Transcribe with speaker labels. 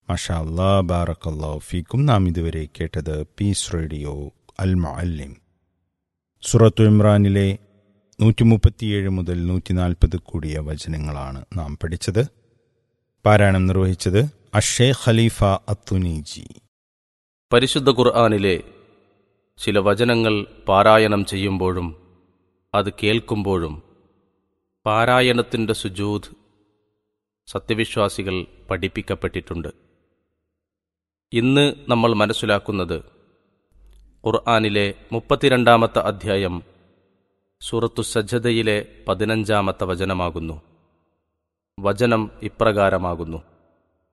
Speaker 1: മഷാ അല്ലാ ബാറക്കല്ലാ ഫീക്കും നാം ഇതുവരെ കേട്ടത് പീസ് റേഡിയോ അൽ മുഅല്ലിം സുറത്തു ഇമ്രാനിലെ നൂറ്റി മുപ്പത്തിയേഴ് മുതൽ നൂറ്റി നാൽപ്പത് കൂടിയ വചനങ്ങളാണ് നാം പഠിച്ചത് പാരായണം നിർവഹിച്ചത് അഷേ ഖലീഫ അത്തുനീജി
Speaker 2: പരിശുദ്ധ ഖുർആാനിലെ ചില വചനങ്ങൾ പാരായണം ചെയ്യുമ്പോഴും അത് കേൾക്കുമ്പോഴും പാരായണത്തിൻ്റെ സുജൂദ് സത്യവിശ്വാസികൾ പഠിപ്പിക്കപ്പെട്ടിട്ടുണ്ട് ഇന്ന് നമ്മൾ മനസ്സിലാക്കുന്നത് ഖുർആാനിലെ മുപ്പത്തിരണ്ടാമത്തെ അധ്യായം സൂറത്തു സജ്ജതയിലെ പതിനഞ്ചാമത്തെ വചനമാകുന്നു വചനം ഇപ്രകാരമാകുന്നു